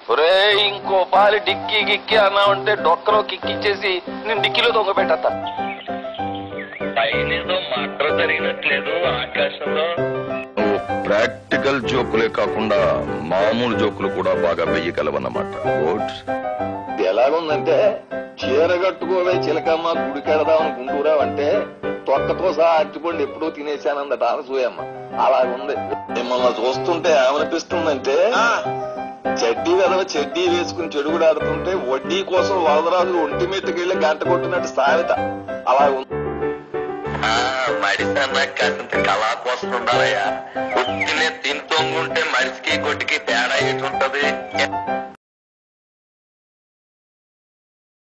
ఒరే ఇంకో పాలి డిక్కి గిక్కి అన్నావంటే డొక్కలో కిక్కిచ్చేసి నేను డిక్కీలో దొంగ పెట్టేస్తా పైనేదో మట్ర జరిగినట్లేదు ఆకాశంలో నువ్వు ప్రాక్టికల్ జోకులే కాకుండా మామూలు జోకులు కూడా బాగా వెయ్యగలవన్నమాట గుడ్ ఇది ఎలాగుందంటే చీర కట్టుకోవే చిలకమ్మ గుడికెడదామని గుంటూరా అంటే తొక్కతో సహా అరటిపండు ఎప్పుడూ తినేశానందట అనసూయమ్మ అలాగుంది మిమ్మల్ని చూస్తుంటే ఏమనిపిస్తుందంటే చెడ్డీ కదవ చెడ్డీ వేసుకుని చెడుగుడు ఆడుతుంటే వడ్డీ కోసం వరదరాజులు ఒంటి మీదకెళ్ళి గంట కొట్టినట్టు సామెత అలా ఉంది మడిసి అన్నాక కాసింత కళా కోసం ఉండాలయ్యా ఉట్టినే తింటోంగుంటే మనిషికి కొట్టికి తేడా ఎటుంటది